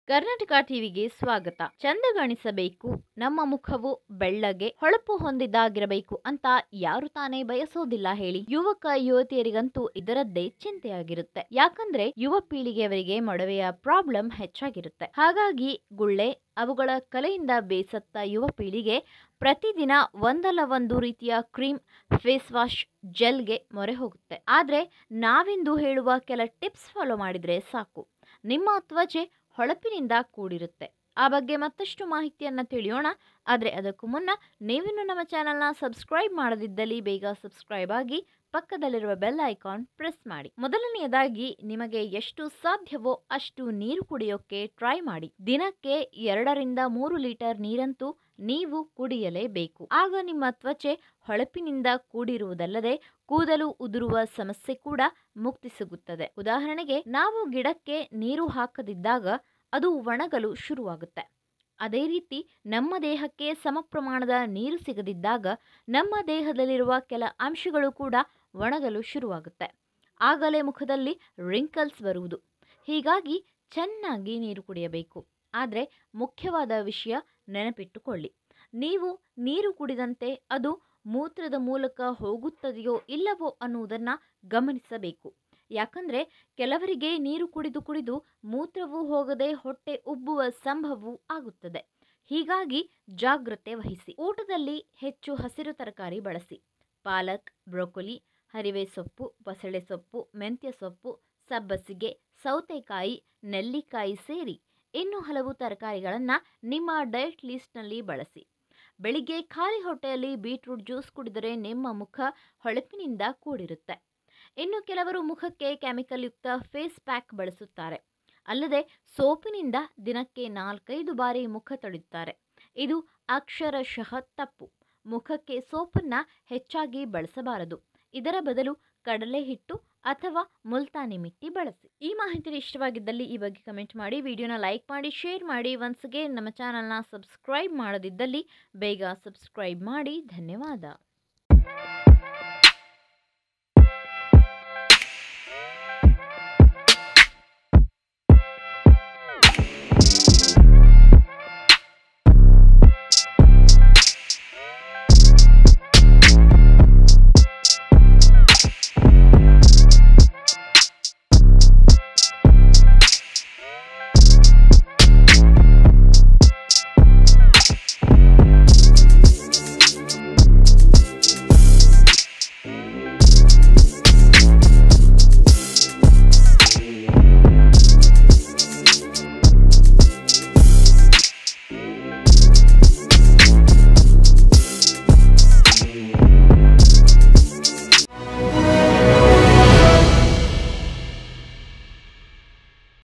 ಕರ್ನಾಟಕ ಟಿವಿಗೆ ಸ್ವಾಗತ ಚಂದಗಾಣಿಸಬೇಕು ನಮ್ಮ ಮುಖವು ಬೆಳ್ಳಗೆ ಹೊಳಪು ಹೊಂದಿದ್ದಾಗಿರಬೇಕು ಅಂತ ಯಾರು ತಾನೇ ಬಯಸೋದಿಲ್ಲ ಹೇಳಿ ಯುವಕ ಯುವತಿಯರಿಗಂತೂ ಇದರದ್ದೇ ಚಿಂತೆಯಾಗಿರುತ್ತೆ ಯಾಕಂದ್ರೆ ಯುವ ಪೀಳಿಗೆಯವರಿಗೆ ಮೊಡವೆಯ ಪ್ರಾಬ್ಲಮ್ ಹೆಚ್ಚಾಗಿರುತ್ತೆ ಹಾಗಾಗಿ ಗುಳ್ಳೆ ಅವುಗಳ ಕಲೆಯಿಂದ ಬೇಸತ್ತ ಯುವ ಪೀಳಿಗೆ ಪ್ರತಿದಿನ ಒಂದಲ್ಲ ಒಂದು ರೀತಿಯ ಕ್ರೀಮ್ ಫೇಸ್ ವಾಶ್ ಜೆಲ್ಗೆ ಮೊರೆ ಹೋಗುತ್ತೆ ಆದ್ರೆ ನಾವಿಂದು ಹೇಳುವ ಕೆಲ ಟಿಪ್ಸ್ ಫಾಲೋ ಮಾಡಿದ್ರೆ ಸಾಕು ನಿಮ್ಮ ತ್ವಚೆ ಹೊಳಪಿನಿಂದ ಕೂಡಿರುತ್ತೆ ಆ ಬಗ್ಗೆ ಮತ್ತಷ್ಟು ಮಾಹಿತಿಯನ್ನ ತಿಳಿಯೋಣ ಆದರೆ ಅದಕ್ಕೂ ಮುನ್ನ ನೀವಿನ್ನು ನಮ್ಮ ಚಾನೆಲ್ನ ಸಬ್ಸ್ಕ್ರೈಬ್ ಮಾಡದಿದ್ದಲ್ಲಿ ಬೇಗ ಸಬ್ಸ್ಕ್ರೈಬ್ ಆಗಿ ಪಕ್ಕದಲ್ಲಿರುವ ಬೆಲ್ ಐಕಾನ್ ಪ್ರೆಸ್ ಮಾಡಿ ಮೊದಲನೆಯದಾಗಿ ನಿಮಗೆ ಎಷ್ಟು ಸಾಧ್ಯವೋ ಅಷ್ಟು ನೀರು ಕುಡಿಯೋಕೆ ಟ್ರೈ ಮಾಡಿ ದಿನಕ್ಕೆ ಎರಡರಿಂದ ಮೂರು ಲೀಟರ್ ನೀರಂತೂ ನೀವು ಕುಡಿಯಲೇಬೇಕು ಆಗ ನಿಮ್ಮ ತ್ವಚೆ ಹೊಳಪಿನಿಂದ ಕೂಡಿರುವುದಲ್ಲದೆ ಕೂದಲು ಉದುರುವ ಸಮಸ್ಯೆ ಕೂಡ ಮುಕ್ತಿ ಸಿಗುತ್ತದೆ ಉದಾಹರಣೆಗೆ ನಾವು ಗಿಡಕ್ಕೆ ನೀರು ಹಾಕದಿದ್ದಾಗ ಅದು ಒಣಗಲು ಶುರುವಾಗುತ್ತೆ ಅದೇ ರೀತಿ ನಮ್ಮ ದೇಹಕ್ಕೆ ಸಮ ಪ್ರಮಾಣದ ನೀರು ಸಿಗದಿದ್ದಾಗ ನಮ್ಮ ದೇಹದಲ್ಲಿರುವ ಕೆಲ ಅಂಶಗಳು ಕೂಡ ಒಣಗಲು ಶುರುವಾಗುತ್ತೆ ಆಗಲೇ ಮುಖದಲ್ಲಿ ರಿಂಕಲ್ಸ್ ಬರುವುದು ಹೀಗಾಗಿ ಚೆನ್ನಾಗಿ ನೀರು ಕುಡಿಯಬೇಕು ಆದರೆ ಮುಖ್ಯವಾದ ವಿಷಯ ನೆನಪಿಟ್ಟುಕೊಳ್ಳಿ ನೀವು ನೀರು ಕುಡಿದಂತೆ ಅದು ಮೂತ್ರದ ಮೂಲಕ ಹೋಗುತ್ತದೆಯೋ ಇಲ್ಲವೋ ಅನ್ನುವುದನ್ನು ಗಮನಿಸಬೇಕು ಯಾಕಂದ್ರೆ ಕೆಲವರಿಗೆ ನೀರು ಕುಡಿದು ಕುಡಿದು ಮೂತ್ರವು ಹೋಗದೆ ಹೊಟ್ಟೆ ಉಬ್ಬುವ ಸಂಭವವೂ ಆಗುತ್ತದೆ ಹೀಗಾಗಿ ಜಾಗ್ರತೆ ವಹಿಸಿ ಊಟದಲ್ಲಿ ಹೆಚ್ಚು ಹಸಿರು ತರಕಾರಿ ಬಳಸಿ ಪಾಲಕ್ ಬ್ರೊಕೊಲಿ ಹರಿವೆ ಸೊಪ್ಪು ಬಸಳೆ ಸೊಪ್ಪು ಮೆಂತ್ಯ ಸೊಪ್ಪು ಸಬ್ಬಸಿಗೆ ಸೌತೆಕಾಯಿ ನೆಲ್ಲಿಕಾಯಿ ಸೇರಿ ಇನ್ನು ಹಲವು ತರಕಾರಿಗಳನ್ನು ನಿಮ್ಮ ಡಯಟ್ ಲಿಸ್ಟ್ನಲ್ಲಿ ಬಳಸಿ ಬೆಳಿಗ್ಗೆ ಖಾಲಿ ಹೊಟ್ಟೆಯಲ್ಲಿ ಬೀಟ್ರೂಟ್ ಜ್ಯೂಸ್ ಕುಡಿದರೆ ನಿಮ್ಮ ಮುಖ ಹೊಳಪಿನಿಂದ ಕೂಡಿರುತ್ತೆ ಇನ್ನು ಕೆಲವರು ಮುಖಕ್ಕೆ ಕೆಮಿಕಲ್ ಯುಕ್ತ ಫೇಸ್ ಪ್ಯಾಕ್ ಬಳಸುತ್ತಾರೆ ಅಲ್ಲದೆ ಸೋಪಿನಿಂದ ದಿನಕ್ಕೆ ನಾಲ್ಕೈದು ಬಾರಿ ಮುಖ ತೊಳೆಯುತ್ತಾರೆ ಇದು ಅಕ್ಷರಶಃ ತಪ್ಪು ಮುಖಕ್ಕೆ ಸೋಪನ್ನು ಹೆಚ್ಚಾಗಿ ಬಳಸಬಾರದು ಇದರ ಬದಲು ಕಡಲೆ ಹಿಟ್ಟು ಅಥವಾ ಮುಲ್ತಾನಿ ಮಿಟ್ಟಿ ಬಳಸಿ ಈ ಮಾಹಿತಿ ಇಷ್ಟವಾಗಿದ್ದಲ್ಲಿ ಈ ಬಗ್ಗೆ ಕಮೆಂಟ್ ಮಾಡಿ ವಿಡಿಯೋನ ಲೈಕ್ ಮಾಡಿ ಶೇರ್ ಮಾಡಿ ಒನ್ಸ್ಗೆ ನಮ್ಮ ಚಾನಲ್ನ ಸಬ್ಸ್ಕ್ರೈಬ್ ಮಾಡದಿದ್ದಲ್ಲಿ ಬೇಗ ಸಬ್ಸ್ಕ್ರೈಬ್ ಮಾಡಿ ಧನ್ಯವಾದ